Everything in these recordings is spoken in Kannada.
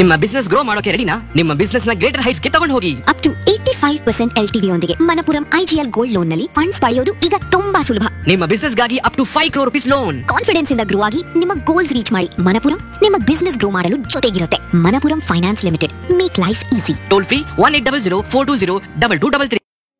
ನಿಮ್ಮ ಬಿಸ್ನೆಸ್ ಗ್ರೋ ಮಾಡೋಕೆ ರೆಡಿನಾ ನಿಮ್ಮ ಬಿಸ್ನೆಸ್ ನ ಗ್ರೇಟರ್ ಹೈಟ್ಸ್ ಗೆ ತಗೊಂಡು ಹೋಗಿ up to eighty five percent L TV ಯೊಂದಿಗೆ ಮನಪುರಂ ಐಜಿಎಲ್ ಗೋಲ್ಡ್ ಲೋನ್ ನಲ್ಲಿ ಫಂಡ್ಸ್ ಪಡೆಯೋದು ಈಗ ತುಂಬಾ ಸುಲಭ ನಿಮ್ಮ ಬಿಸ್ನೆಸ್ ಗಾಗಿ up to five crore rupees loan confidence ಇಂದ ಗ್ರೋ ಆಗಿ ನಿಮ್ಮ ಗೋಲ್ಸ್ ರೀಚ್ ಮಾಡಿ ಮನಪುರಂ ನಿಮ್ಮ ಬಿಸ್ನೆಸ್ ಗ್ರೋ ಮಾಡಲು ಜೊತೆಗಿರುತ್ತೆ Manappuram finance limited make life easy toll free one eight double zero four two zero double two double three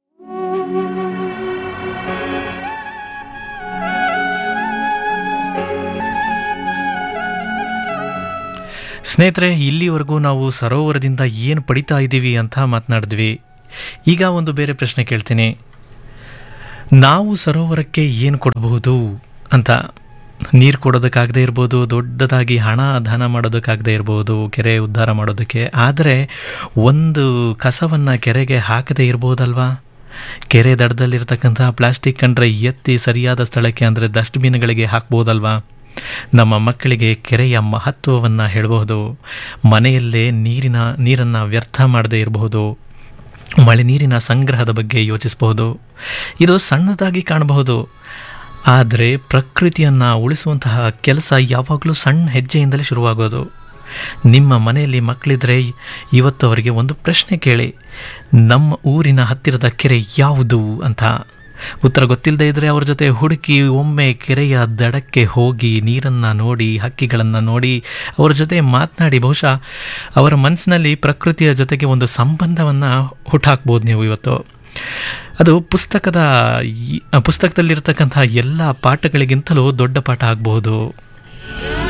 ಸ್ನೇಹಿತರೆ ಇಲ್ಲಿವರೆಗೂ ನಾವು ಸರೋವರದಿಂದ ಏನು ಪಡಿತಾ ಇದ್ದೀವಿ ಅಂತ ಮಾತನಾಡಿದ್ವಿ ಈಗ ಒಂದು ಬೇರೆ ಪ್ರಶ್ನೆ ಕೇಳ್ತೀನಿ ನಾವು ಸರೋವರಕ್ಕೆ ಏನು ಕೊಡಬಹುದು ಅಂತ ನೀರು ಕೊಡೋದಕ್ಕಾಗದೇ ಇರ್ಬೋದು ದೊಡ್ಡದಾಗಿ ಹಣ ದಾನ ಮಾಡೋದಕ್ಕಾಗದೇ ಇರ್ಬೋದು ಕೆರೆ ಉದ್ಧಾರ ಮಾಡೋದಕ್ಕೆ ಆದರೆ ಒಂದು ಕಸವನ್ನು ಕೆರೆಗೆ ಹಾಕದೇ ಇರ್ಬೋದಲ್ವಾ ಕೆರೆ ದಡದಲ್ಲಿರ್ತಕ್ಕಂಥ ಪ್ಲಾಸ್ಟಿಕ್ ಕಂಡ್ರೆ ಎತ್ತಿ ಸರಿಯಾದ ಸ್ಥಳಕ್ಕೆ ಅಂದರೆ ಡಸ್ಟ್ಬಿನ್ಗಳಿಗೆ ಹಾಕ್ಬೋದಲ್ವಾ ನಮ್ಮ ಮಕ್ಕಳಿಗೆ ಕೆರೆಯ ಮಹತ್ವವನ್ನು ಹೇಳಬಹುದು ಮನೆಯಲ್ಲೇ ನೀರಿನ ನೀರನ್ನು ವ್ಯರ್ಥ ಮಾಡದೇ ಇರಬಹುದು ಮಳೆ ನೀರಿನ ಸಂಗ್ರಹದ ಬಗ್ಗೆ ಯೋಚಿಸಬಹುದು ಇದು ಸಣ್ಣದಾಗಿ ಕಾಣಬಹುದು ಆದರೆ ಪ್ರಕೃತಿಯನ್ನು ಉಳಿಸುವಂತಹ ಕೆಲಸ ಯಾವಾಗಲೂ ಸಣ್ಣ ಹೆಜ್ಜೆಯಿಂದಲೇ ಶುರುವಾಗೋದು ನಿಮ್ಮ ಮನೆಯಲ್ಲಿ ಮಕ್ಕಳಿದ್ರೆ ಇವತ್ತು ಅವರಿಗೆ ಒಂದು ಪ್ರಶ್ನೆ ಕೇಳಿ ನಮ್ಮ ಊರಿನ ಹತ್ತಿರದ ಕೆರೆ ಯಾವುದು ಅಂತ ಉತ್ತರ ಗೊತ್ತಿಲ್ಲದೆ ಇದ್ದರೆ ಅವ್ರ ಜೊತೆ ಹುಡುಕಿ ಒಮ್ಮೆ ಕೆರೆಯ ದಡಕ್ಕೆ ಹೋಗಿ ನೀರನ್ನು ನೋಡಿ ಹಕ್ಕಿಗಳನ್ನು ನೋಡಿ ಅವರ ಜೊತೆ ಮಾತನಾಡಿ ಬಹುಶಃ ಅವರ ಮನಸ್ಸಿನಲ್ಲಿ ಪ್ರಕೃತಿಯ ಜೊತೆಗೆ ಒಂದು ಸಂಬಂಧವನ್ನು ಹುಟ್ಟಾಕ್ಬೋದು ನೀವು ಇವತ್ತು ಅದು ಪುಸ್ತಕದ ಈ- ಪುಸ್ತಕದಲ್ಲಿರ್ತಕ್ಕಂಥ ಎಲ್ಲ ಪಾಠಗಳಿಗಿಂತಲೂ ದೊಡ್ಡ ಪಾಠ ಆಗಬಹುದು